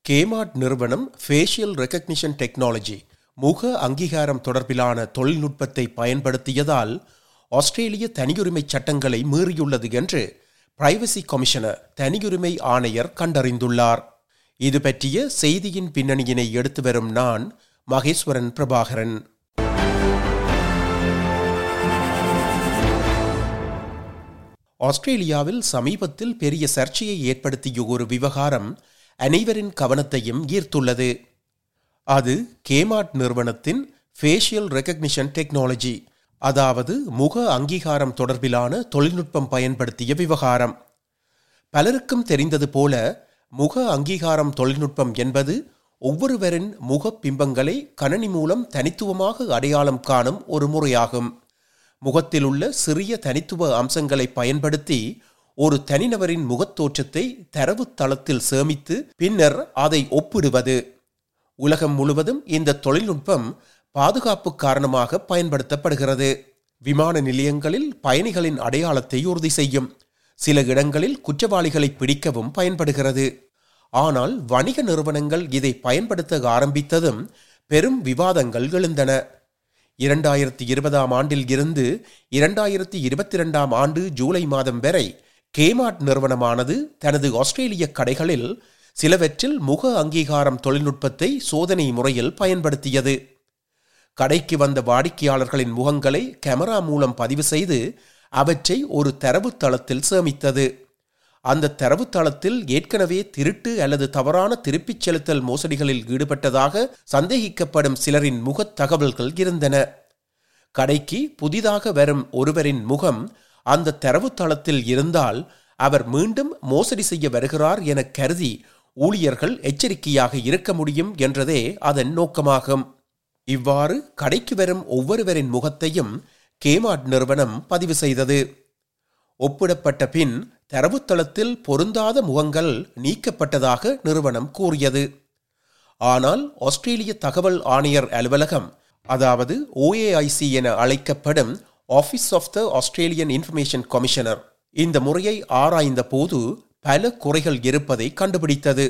கேமார்ட் நிறுவனம் facial recognition technology முக அங்கீகாரம் தொடர்பிலான தொழில்நுட்பத்தை பயன்படுத்தியதால் ஆஸ்திரேலிய தனியுரிமை சட்டங்களை மீறியுள்ளது என்று பிரைவசி கமிஷனர் தனியுரிமை ஆணையர் கண்டறிந்துள்ளார் இது பற்றிய செய்தியின் பின்னணியினை எடுத்து வரும் நான் மகேஸ்வரன் பிரபாகரன் ஆஸ்திரேலியாவில் சமீபத்தில் பெரிய சர்ச்சையை ஏற்படுத்திய ஒரு விவகாரம் அனைவரின் கவனத்தையும் ஈர்த்துள்ளது அது கேமார்ட் நிறுவனத்தின் ஃபேஷியல் ரெகக்னிஷன் டெக்னாலஜி அதாவது முக அங்கீகாரம் தொடர்பிலான தொழில்நுட்பம் பயன்படுத்திய விவகாரம் பலருக்கும் தெரிந்தது போல முக அங்கீகாரம் தொழில்நுட்பம் என்பது ஒவ்வொருவரின் முக பிம்பங்களை கணனி மூலம் தனித்துவமாக அடையாளம் காணும் ஒரு முறையாகும் முகத்தில் உள்ள சிறிய தனித்துவ அம்சங்களை பயன்படுத்தி ஒரு தனிநபரின் முகத்தோற்றத்தை தரவு தளத்தில் சேமித்து பின்னர் அதை ஒப்பிடுவது உலகம் முழுவதும் இந்த தொழில்நுட்பம் பாதுகாப்பு காரணமாக பயன்படுத்தப்படுகிறது விமான நிலையங்களில் பயணிகளின் அடையாளத்தை உறுதி செய்யும் சில இடங்களில் குற்றவாளிகளை பிடிக்கவும் பயன்படுகிறது ஆனால் வணிக நிறுவனங்கள் இதை பயன்படுத்த ஆரம்பித்ததும் பெரும் விவாதங்கள் எழுந்தன இரண்டாயிரத்தி இருபதாம் ஆண்டில் இருந்து இரண்டாயிரத்தி இருபத்தி இரண்டாம் ஆண்டு ஜூலை மாதம் வரை கேமார்ட் நிறுவனமானது தனது ஆஸ்திரேலிய கடைகளில் சிலவற்றில் முக அங்கீகாரம் தொழில்நுட்பத்தை சோதனை முறையில் பயன்படுத்தியது கடைக்கு வந்த வாடிக்கையாளர்களின் முகங்களை கேமரா மூலம் பதிவு செய்து அவற்றை ஒரு தரவுத்தளத்தில் சேமித்தது அந்த தரவுத்தளத்தில் ஏற்கனவே திருட்டு அல்லது தவறான திருப்பிச் செலுத்தல் மோசடிகளில் ஈடுபட்டதாக சந்தேகிக்கப்படும் சிலரின் முகத் தகவல்கள் இருந்தன கடைக்கு புதிதாக வரும் ஒருவரின் முகம் அந்த தரவுத்தளத்தில் இருந்தால் அவர் மீண்டும் மோசடி செய்ய வருகிறார் என கருதி ஊழியர்கள் எச்சரிக்கையாக இருக்க முடியும் என்றதே அதன் நோக்கமாகும் இவ்வாறு கடைக்கு வரும் ஒவ்வொருவரின் முகத்தையும் கேமார்ட் நிறுவனம் பதிவு செய்தது ஒப்பிடப்பட்ட பின் தரவுத்தளத்தில் பொருந்தாத முகங்கள் நீக்கப்பட்டதாக நிறுவனம் கூறியது ஆனால் ஆஸ்திரேலிய தகவல் ஆணையர் அலுவலகம் அதாவது ஓஏஐசி என அழைக்கப்படும் Office of the Australian Information Commissioner இந்த முறையை ஆராய்ந்த போது பல குறைகள் இருப்பதை கண்டுபிடித்தது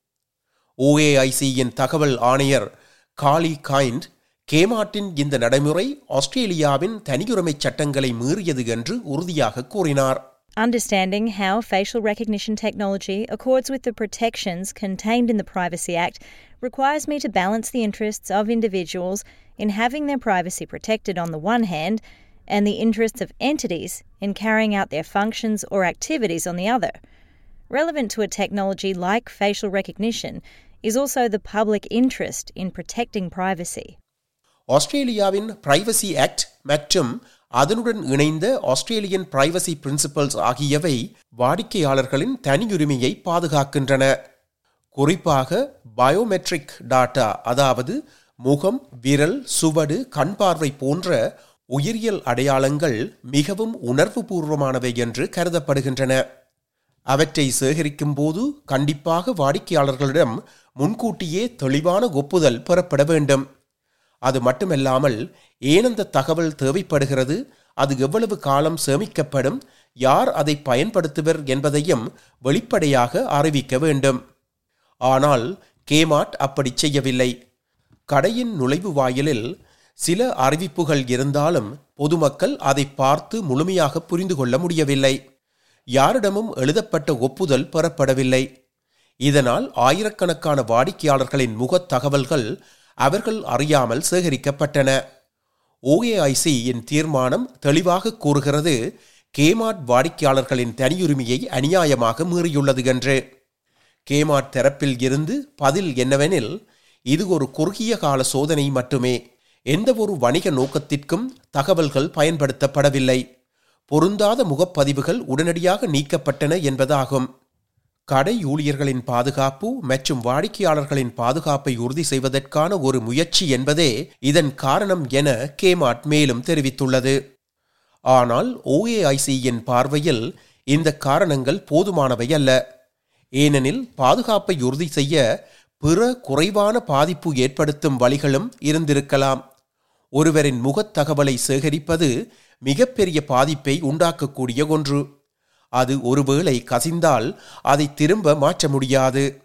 ஓஏஐசியின் தகவல் ஆணையர் காலி கைண்ட் கேமாட்டின் இந்த நடைமுறை ஆஸ்திரேலியாவின் தனியுரிமை சட்டங்களை மீறியது என்று உறுதியாக கூறினார் Understanding how facial recognition technology accords with the protections contained in the Privacy Act requires me to balance the interests of individuals in having their privacy protected on the one hand and the interests of entities in carrying out their functions or activities on the other. Relevant to a technology like facial recognition is also the public interest in protecting privacy. ஆஸ்திரேலியாவின் privacy act மற்றும் அதனுடன் இணைந்த Australian privacy principles ஆகியவை வாடிக்கையாளர்களின் தனியுரிமையை பாதுகாக்கின்றன குறிப்பாக biometric tata அதாவது முகம் விரல் சுவடு கண் பார்வை போன்ற உயிரியல் அடையாளங்கள் மிகவும் உணர்வு பூர்வமானவை என்று கருதப்படுகின்றன அவற்றை சேகரிக்கும் போது கண்டிப்பாக வாடிக்கையாளர்களிடம் முன்கூட்டியே தெளிவான ஒப்புதல் பெறப்பட வேண்டும் அது மட்டுமல்லாமல் ஏன் அந்த தகவல் தேவைப்படுகிறது அது எவ்வளவு காலம் சேமிக்கப்படும் யார் அதை பயன்படுத்துவர் என்பதையும் வெளிப்படையாக அறிவிக்க வேண்டும் ஆனால் கேமாட் அப்படி செய்யவில்லை கடையின் நுழைவு வாயிலில் சில அறிவிப்புகள் இருந்தாலும் பொதுமக்கள் அதை பார்த்து முழுமையாக புரிந்து கொள்ள முடியவில்லை யாரிடமும் எழுதப்பட்ட ஒப்புதல் பெறப்படவில்லை இதனால் ஆயிரக்கணக்கான வாடிக்கையாளர்களின் முகத் தகவல்கள் அவர்கள் அறியாமல் சேகரிக்கப்பட்டன ஓஏஐசியின் தீர்மானம் தெளிவாக கூறுகிறது கேமார்ட் வாடிக்கையாளர்களின் தனியுரிமையை அநியாயமாக மீறியுள்ளது என்று கேமார்ட் தரப்பில் இருந்து பதில் என்னவெனில் இது ஒரு குறுகிய கால சோதனை மட்டுமே எந்த ஒரு வணிக நோக்கத்திற்கும் தகவல்கள் பயன்படுத்தப்படவில்லை பொருந்தாத முகப்பதிவுகள் உடனடியாக நீக்கப்பட்டன என்பதாகும் கடை ஊழியர்களின் பாதுகாப்பு மற்றும் வாடிக்கையாளர்களின் பாதுகாப்பை உறுதி செய்வதற்கான ஒரு முயற்சி என்பதே இதன் காரணம் என கேமாட் மேலும் தெரிவித்துள்ளது ஆனால் ஓஏஐசியின் பார்வையில் இந்த காரணங்கள் போதுமானவை அல்ல ஏனெனில் பாதுகாப்பை உறுதி செய்ய பிற குறைவான பாதிப்பு ஏற்படுத்தும் வழிகளும் இருந்திருக்கலாம் ஒருவரின் முகத் தகவலை சேகரிப்பது மிகப்பெரிய பாதிப்பை உண்டாக்கக்கூடிய ஒன்று அது ஒருவேளை கசிந்தால் அதை திரும்ப மாற்ற முடியாது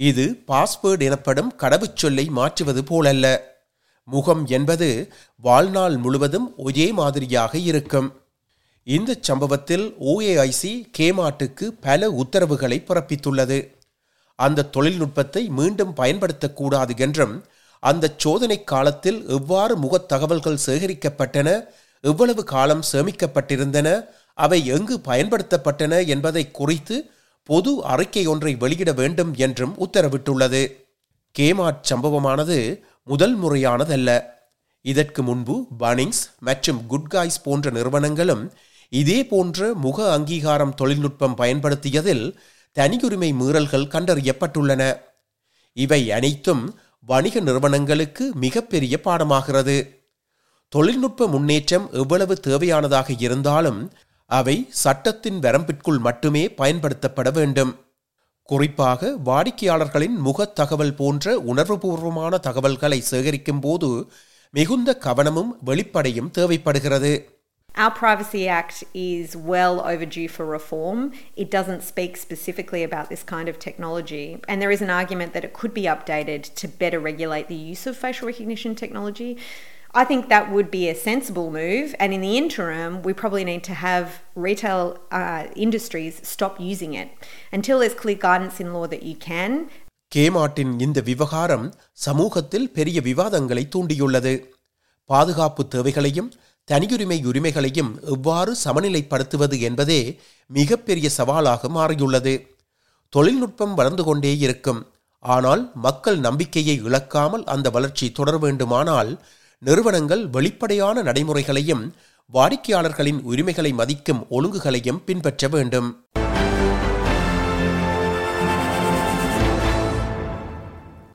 இது பாஸ்வேர்டு எனப்படும் கடவுச்சொல்லை மாற்றுவது போலல்ல முகம் என்பது வாழ்நாள் முழுவதும் ஒரே மாதிரியாக இருக்கும் இந்த சம்பவத்தில் ஓஏஐசி கேமாட்டுக்கு பல உத்தரவுகளை பிறப்பித்துள்ளது அந்த தொழில்நுட்பத்தை மீண்டும் பயன்படுத்தக்கூடாது என்றும் அந்த சோதனை காலத்தில் எவ்வாறு முகத் தகவல்கள் சேகரிக்கப்பட்டன எவ்வளவு காலம் சேமிக்கப்பட்டிருந்தன அவை எங்கு பயன்படுத்தப்பட்டன என்பதை குறித்து பொது அறிக்கை ஒன்றை வெளியிட வேண்டும் என்றும் உத்தரவிட்டுள்ளது கேமாட் சம்பவமானது முதல் முறையானதல்ல இதற்கு முன்பு பனிங்ஸ் மற்றும் குட்காய்ஸ் போன்ற நிறுவனங்களும் இதே போன்ற முக அங்கீகாரம் தொழில்நுட்பம் பயன்படுத்தியதில் தனியுரிமை மீறல்கள் கண்டறியப்பட்டுள்ளன இவை அனைத்தும் வணிக நிறுவனங்களுக்கு மிகப்பெரிய பாடமாகிறது தொழில்நுட்ப முன்னேற்றம் எவ்வளவு தேவையானதாக இருந்தாலும் அவை சட்டத்தின் வரம்பிற்குள் மட்டுமே பயன்படுத்தப்பட வேண்டும் குறிப்பாக வாடிக்கையாளர்களின் முகத் தகவல் போன்ற உணர்வுபூர்வமான தகவல்களை சேகரிக்கும் போது மிகுந்த கவனமும் வெளிப்படையும் தேவைப்படுகிறது Our Privacy Act is well overdue for reform. It doesn't speak specifically about this kind of technology, and there is an argument that it could be updated to better regulate the use of facial recognition technology. I think that would be a sensible move, and in the interim, we probably need to have retail uh, industries stop using it until there's clear guidance in law that you can. கேமாட்டின் இந்த விவகாரம் சமூகத்தில் பெரிய விவாதங்களை தூண்டியுள்ளது பாதுகாப்பு தேவைகளையும் தனியுரிமை உரிமைகளையும் எவ்வாறு சமநிலைப்படுத்துவது என்பதே மிகப்பெரிய சவாலாக மாறியுள்ளது தொழில்நுட்பம் வளர்ந்து கொண்டே இருக்கும் ஆனால் மக்கள் நம்பிக்கையை இழக்காமல் அந்த வளர்ச்சி தொடர வேண்டுமானால் நிறுவனங்கள் வெளிப்படையான நடைமுறைகளையும் வாடிக்கையாளர்களின் உரிமைகளை மதிக்கும் ஒழுங்குகளையும் பின்பற்ற வேண்டும்